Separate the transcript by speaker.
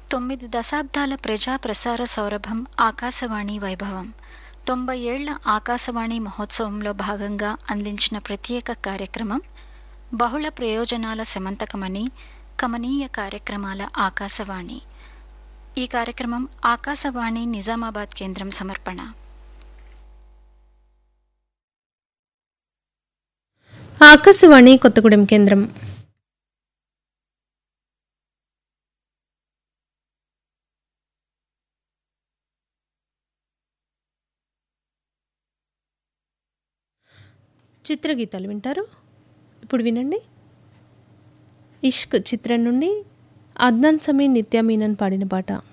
Speaker 1: తొమ్మిది దశాబ్దాల ప్రజా ప్రసార సౌరభం ఆకాశవాణి వైభవం తొంభై ఏళ్ల ఆకాశవాణి మహోత్సవంలో భాగంగా అందించిన ప్రత్యేక కార్యక్రమం బహుళ ప్రయోజనాల సమంతకమని కమనీయ కార్యక్రమాల ఆకాశవాణి ఈ కార్యక్రమం ఆకాశవాణి నిజామాబాద్ కేంద్రం సమర్పణ
Speaker 2: ఆకాశవాణి కొత్తగూడెం కేంద్రం చిత్రగీతాలు వింటారు ఇప్పుడు వినండి ఇష్క్ చిత్రం నుండి అద్నాన్ సమీన్ నిత్యా మీనన్ పాడిన పాట